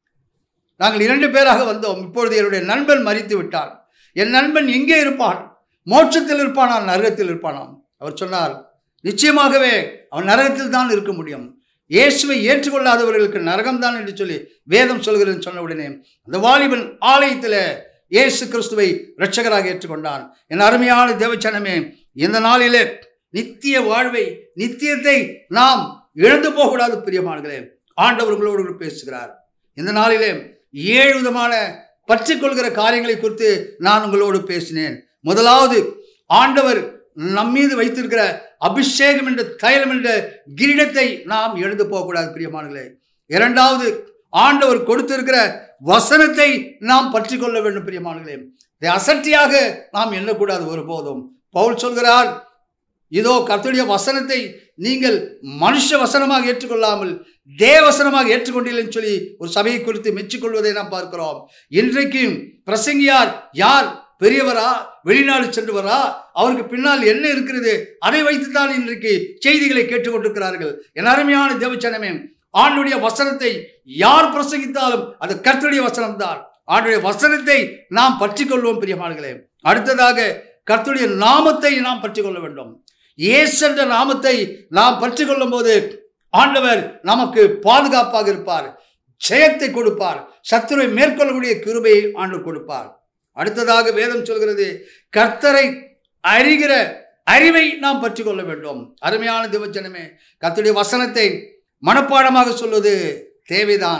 நாங்கள் இரண்டு பேராக வந்தோம் இப்பொழுது என்னுடைய நண்பன் மறித்து விட்டான் என் நண்பன் எங்கே இருப்பான் மோட்சத்தில் இருப்பானாம் நரகத்தில் இருப்பானாம் அவர் சொன்னார் நிச்சயமாகவே அவன் நரகத்தில் தான் இருக்க முடியும் இயேசுவை ஏற்றுக்கொள்ளாதவர்களுக்கு நரகம்தான் என்று சொல்லி வேதம் சொல்கிறேன்னு சொன்ன உடனே அந்த வாலிபன் ஆலயத்தில் இயேசு கிறிஸ்துவை இரட்சகராக ஏற்றுக்கொண்டான் என் அருமையான தேவச்சனமே இந்த நாளிலே நித்திய வாழ்வை நித்தியத்தை நாம் இழந்து போகக்கூடாது பிரியமானங்களே ஆண்டவர் உங்களோடு கூட பேசுகிறார் இந்த நாளிலே ஏழு விதமான பற்றிக்கொள்கிற காரியங்களை குறித்து நான் உங்களோடு பேசினேன் முதலாவது ஆண்டவர் நம்மீது வைத்திருக்கிற அபிஷேகம் என்ற தைலம் என்ற கிரீடத்தை நாம் எழுந்து போகக்கூடாது பிரியமானங்களே இரண்டாவது ஆண்டவர் கொடுத்திருக்கிற வசனத்தை நாம் பற்றி கொள்ள வேண்டும் பிரியமானங்களே இதை அசட்டியாக நாம் எண்ணக்கூடாது ஒருபோதும் பவுல் சொல்கிறார் இதோ கர்த்தருடைய வசனத்தை நீங்கள் மனுஷ வசனமாக ஏற்றுக்கொள்ளாமல் தேவசனமாக ஏற்றுக்கொண்டீர்கள் சொல்லி ஒரு சபையை குறித்து மெச்சிக்கொள்வதை நாம் பார்க்கிறோம் இன்றைக்கும் பிரசங்கியார் யார் பெரியவரா வெளிநாடு சென்றவரா அவருக்கு பின்னால் என்ன இருக்கிறது அதை வைத்துத்தான் இன்றைக்கு செய்திகளை கேட்டுக்கொண்டிருக்கிறார்கள் என் அருமையான தேவச்சனமே ஆண்டுடைய வசனத்தை யார் பிரசங்கித்தாலும் அது கர்த்தருடைய வசனம்தான் ஆண்டுடைய வசனத்தை நாம் பற்றிக்கொள்வோம் பிரியமானங்களே அடுத்ததாக கர்த்தருடைய நாமத்தை நாம் பற்றிக்கொள்ள வேண்டும் இயேசு என்ற நாமத்தை நாம் பற்றிக்கொள்ளும் போது ஆண்டவர் நமக்கு பாதுகாப்பாக இருப்பார் ஜெயத்தை கொடுப்பார் சத்துருவை மேற்கொள்ளக்கூடிய கிருபையை ஆண்டு கொடுப்பார் அடுத்ததாக வேதம் சொல்கிறது கர்த்தரை அறிகிற அறிவை நாம் பற்றிக்கொள்ள வேண்டும் அருமையான திவச்சனமே கர்த்தருடைய வசனத்தை மனப்பாடமாக சொல்வது தேவைதான்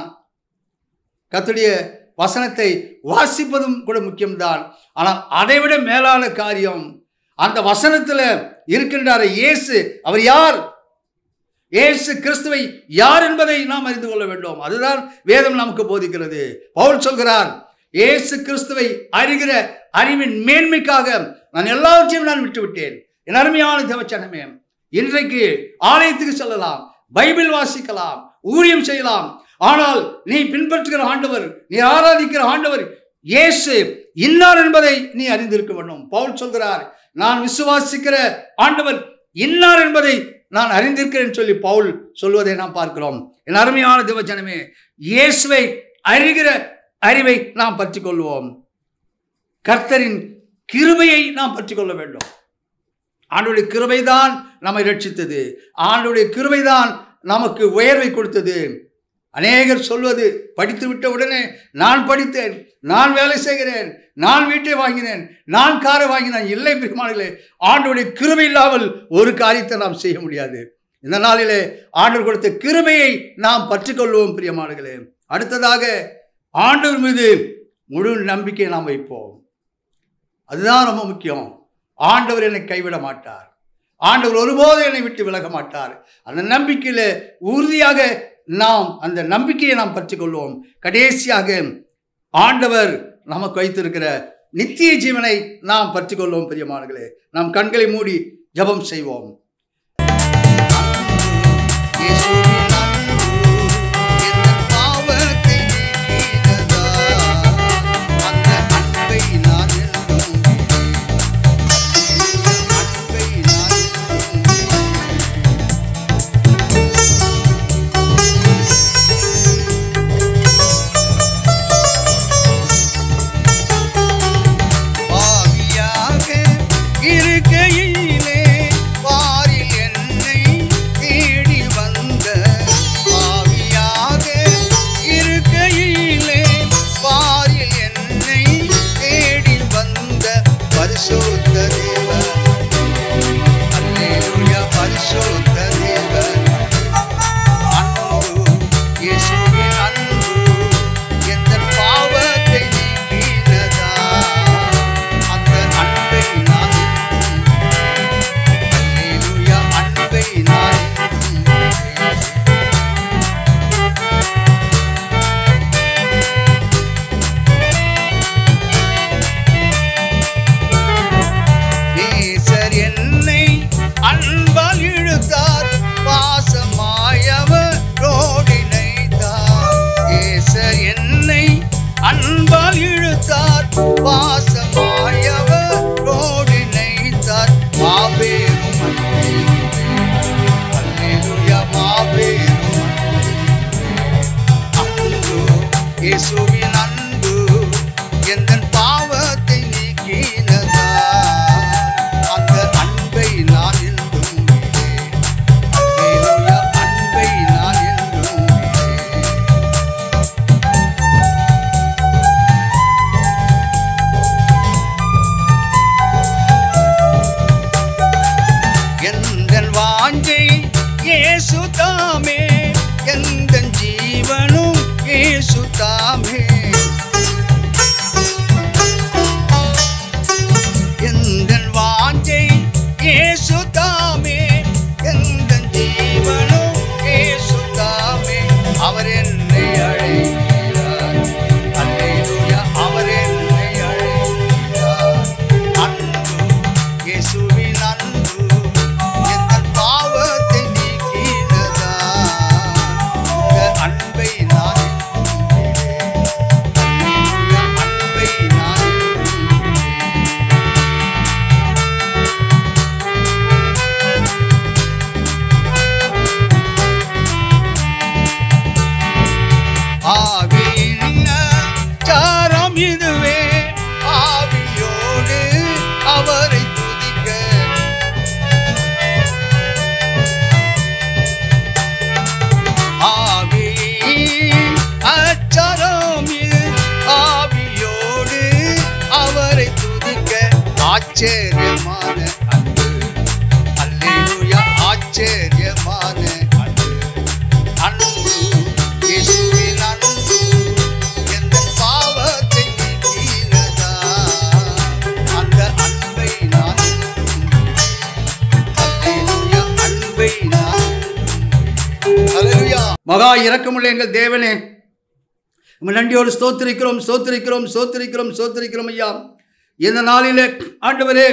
கர்த்தருடைய வசனத்தை வாசிப்பதும் கூட முக்கியம்தான் ஆனால் அதைவிட மேலான காரியம் அந்த வசனத்தில் இருக்கின்றார் இயேசு அவர் யார் இயேசு கிறிஸ்துவை யார் என்பதை நாம் அறிந்து கொள்ள வேண்டும் அதுதான் வேதம் நமக்கு போதிக்கிறது பவுல் சொல்கிறார் இயேசு கிறிஸ்துவை அறிகிற அறிவின் மேன்மைக்காக நான் எல்லாவற்றையும் நான் விட்டு விட்டேன் என் அருமையான தேவச்சனமே இன்றைக்கு ஆலயத்துக்கு செல்லலாம் பைபிள் வாசிக்கலாம் ஊழியம் செய்யலாம் ஆனால் நீ பின்பற்றுகிற ஆண்டவர் நீ ஆராதிக்கிற ஆண்டவர் இயேசு இன்னார் என்பதை நீ அறிந்திருக்க வேண்டும் பவுல் சொல்கிறார் நான் விசுவாசிக்கிற ஆண்டவர் இன்னார் என்பதை நான் அறிந்திருக்கிறேன் சொல்லி பவுல் சொல்வதை நாம் பார்க்கிறோம் என் அருமையான தேவஜனமே இயேசுவை அறிகிற அறிவை நாம் பற்றி கொள்வோம் கர்த்தரின் கிருபையை நாம் பற்றி கொள்ள வேண்டும் ஆண்டுடைய கிருபைதான் நம்மை ரட்சித்தது ஆண்டுடைய கிருபைதான் நமக்கு உயர்வை கொடுத்தது அநேகர் சொல்வது படித்து விட்ட உடனே நான் படித்தேன் நான் வேலை செய்கிறேன் நான் வீட்டை வாங்கினேன் நான் காரை வாங்கினேன் இல்லை பெருமானங்களே ஆண்டோடைய கிருபை இல்லாமல் ஒரு காரியத்தை நாம் செய்ய முடியாது இந்த நாளிலே ஆண்டவர் கொடுத்த கிருபையை நாம் பற்றிக்கொள்வோம் பிரியமானங்களே அடுத்ததாக ஆண்டவர் மீது முழு நம்பிக்கை நாம் வைப்போம் அதுதான் ரொம்ப முக்கியம் ஆண்டவர் என்னை கைவிட மாட்டார் ஆண்டவர் ஒருபோதும் என்னை விட்டு விலக மாட்டார் அந்த நம்பிக்கையில உறுதியாக நாம் அந்த நம்பிக்கையை நாம் பற்றிக்கொள்வோம் கடைசியாக ஆண்டவர் நமக்கு வைத்திருக்கிற நித்திய ஜீவனை நாம் பற்றிக்கொள்வோம் பிரியமானங்களே நாம் கண்களை மூடி ஜெபம் செய்வோம் பாவியாக இருக்கையிலே வாரில் என்னை கொடுத்தார் பாசமாயவர் ரோடு நெய்த்தார் மாபெரும் அன்பே. அல்லேலூயா மாபெரும் அன்பு இயேசுவின் அன்பு எந்தன் பாவத்தை நீக்கினதா அந்த அன்பை நான் என்றும் விடேன். அல்லேலூயா அன்பை நான் என்றும் விடேன். எந்தன் வாஞ்சை இயேசு தாமே எந்தன் ஜீவனும் இயேசு தாமே எந்தன் வாஞ்சை இயேசு தாமே எந்தன் ஜீவனும் இயேசு தாமே அவர் என்னை அழைக்கிறார் அல்லேலூயா அவர் என்னை அழைக்கிறார் அன்பு இயேசுவின் அன்பு எந்தன் பாவத்தை நீக்கினதா இந்த அன்பை நான் என்றும் விடேன். அல்லேலூயா, அன்பை நான் என்றும் விடேன். ஆவியின் சாரம் இதுவே ஆவியோடு அவரை துதிக்க ஆவியின் அச்சாரம் இது ஆவியோடு அவரை துதிக்க ஆச்சரியமான அன்பு அல்லேலூயா ஆச்சரியமான அன்பு அன்பு இயேசுவின் அன்பு எந்த பாவத்தை நீக்கினதா அந்த அன்பை நான் அல்லேலூயா அன்பை நான் அல்லேலூயா மகா இரக்கமுள்ள எங்கள் தேவனே உம்மை நன்றியோடு ஸ்தோத்திரிக்கிறோம் ஸ்தோத்திரிக்கிறோம் ஸ்தோத்திரிக்கிறோம் ஸ்தோத்திரிக்கிறோம் ஐயா இந்த நாளிலே ஆண்டவரே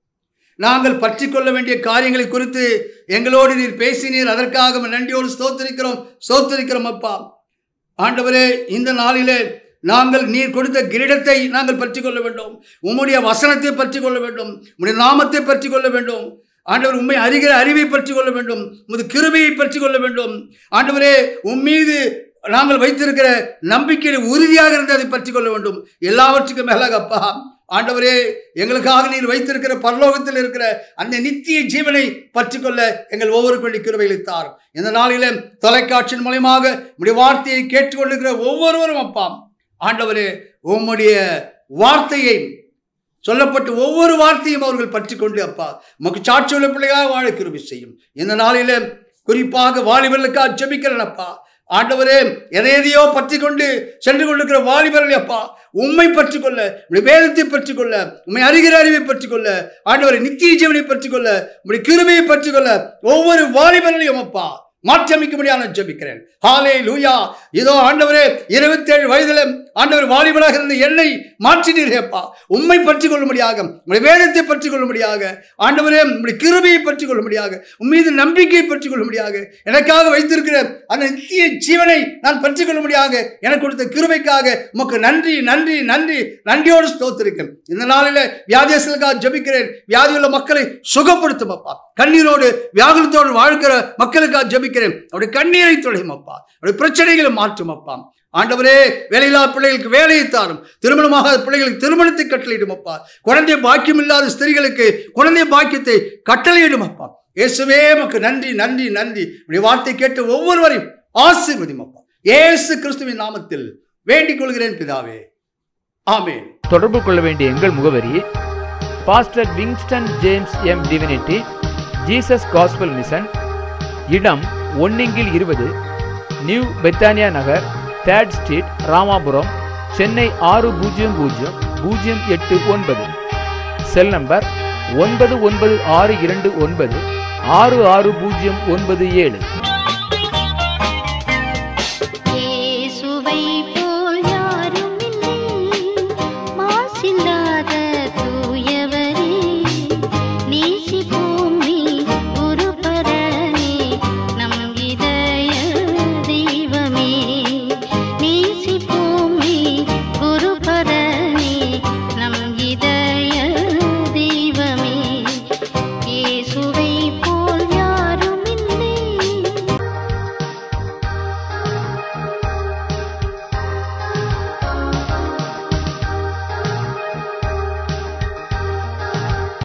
நாங்கள் பற்றி கொள்ள வேண்டிய காரியங்களை குறித்து எங்களோடு நீர் பேசினீர் அதற்காக உம்மை நன்றியோடு ஸ்தோத்திரிக்கிறோம் ஸ்தோத்திரிக்கிறோம் அப்பா ஆண்டவரே இந்த நாளிலே நாங்கள் நீர் கொடுத்த கிரீடத்தை நாங்கள் பற்றி கொள்ள வேண்டும் உம்முடைய வசனத்தை பற்றி கொள்ள வேண்டும் உம்முடைய நாமத்தை பற்றி கொள்ள வேண்டும் ஆண்டவர் உண்மை அறிகிற அறிவை பற்றி கொள்ள வேண்டும் உமது கிருபையை பற்றி கொள்ள வேண்டும் ஆண்டவரே உம் மீது நாங்கள் வைத்திருக்கிற நம்பிக்கையில் உறுதியாக இருந்து அதை பற்றி கொள்ள வேண்டும் எல்லாவற்றுக்கும் மேலாக அப்பா ஆண்டவரே எங்களுக்காக நீர் வைத்திருக்கிற பரலோகத்தில் இருக்கிற அந்த நித்திய ஜீவனை பற்றிக்கொள்ள எங்கள் ஒவ்வொரு பள்ளி கிருபைகளை தாரும் இந்த நாளிலே தொலைக்காட்சியின் மூலயமாக உடைய வார்த்தையை கேட்டுக்கொண்டிருக்கிற ஒவ்வொருவரும் அப்பா ஆண்டவரே உம்முடைய வார்த்தையை சொல்லப்பட்ட ஒவ்வொரு வார்த்தையும் அவர்கள் பற்றி கொண்டு அப்பா உமக்கு சாட்சியுள்ள பிள்ளையாக வாழ கிருபை செய்யும் இந்த நாளிலே குறிப்பாக வாலிபர்களுக்காக ஜெபிக்கிறேன் அப்பா ஆண்டவரே எதை எதையோ பற்றி கொண்டு சென்று கொண்டிருக்கிற வாலிபர்கள் அப்பா உண்மை பற்றி கொள்ள உடைய வேதத்தை பற்றி கொள்ள உண்மை அறிகிற அறிவை பற்றி கொள்ள ஆண்டவரை நித்திய ஜீவனை பற்றி கொள்ள உடைய கிருபையை பற்றி கொள்ள ஒவ்வொரு வாலிபர்களையும் அப்பா மாற்றமைக்கும்படியாக நான் ஜெபிக்கிறேன் ஹாலே லூயா இதோ ஆண்டவரே இருபத்தேழு வயதில் ஆண்டவர் வாலிபனாக இருந்த என்னை மாற்றினீரேப்பா உண்மை பற்றி கொள்ளும்படியாக உங்களுடைய வேதத்தை பற்றி கொள்ளும்படியாக ஆண்டவரே உங்களுடைய கிருபையை பற்றி கொள்ளும்படியாக உன் மீது நம்பிக்கையை பற்றி கொள்ளும்படியாக எனக்காக வைத்திருக்கிற அந்த நித்திய ஜீவனை நான் பற்றி கொள்ளும்படியாக எனக்கு கொடுத்த கிருபைக்காக உமக்கு நன்றி நன்றி நன்றி நன்றியோடு ஸ்தோத்திருக்கேன் இந்த நாளில் வியாதியர்களுக்காக ஜெபிக்கிறேன் வியாதியுள்ள மக்களை சுகப்படுத்தும் அப்பா கண்ணீரோடு வியாகுலத்தோடு வாழ்க்கிற மக்களுக்காக ஜெபிக்கிறேன் அவருடைய கண்ணீரை தொலையும் அப்பா அவருடைய பிரச்சனைகளை மாற்றும் அப்பா ஆண்டவரே வேலையில்லா பிள்ளைகளுக்கு வேலையை தாரும் திருமணமாக பிள்ளைகளுக்கு திருமணத்தை கட்டளையிடும் அப்பா குழந்தை பாக்கியம் இல்லாத ஸ்திரீகளுக்கு குழந்தை பாக்கியத்தை கட்டளையிடும் அப்பா இயேசுவே நமக்கு நன்றி நன்றி நன்றி உடைய வார்த்தை கேட்டு ஒவ்வொருவரையும் ஆசீர்வதியும் அப்பா இயேசு கிறிஸ்துவின் நாமத்தில் வேண்டிக் கொள்கிறேன் பிதாவே ஆமென் தொடர்பு கொள்ள வேண்டிய எங்கள் முகவரி pastor Wingston James M divinity Jesus gospel mission இடம் ஒன்னிங்கில் இருபது new Bethania Nagar third street Ramapuram Chennai ஆறு பூஜ்ஜியம் பூஜ்ஜியம் பூஜ்ஜியம் எட்டு ஒன்பது செல் நம்பர் ஒன்பது ஒன்பது ஆறு இரண்டு ஒன்பது ஆறு ஆறு பூஜ்ஜியம் ஒன்பது ஏழு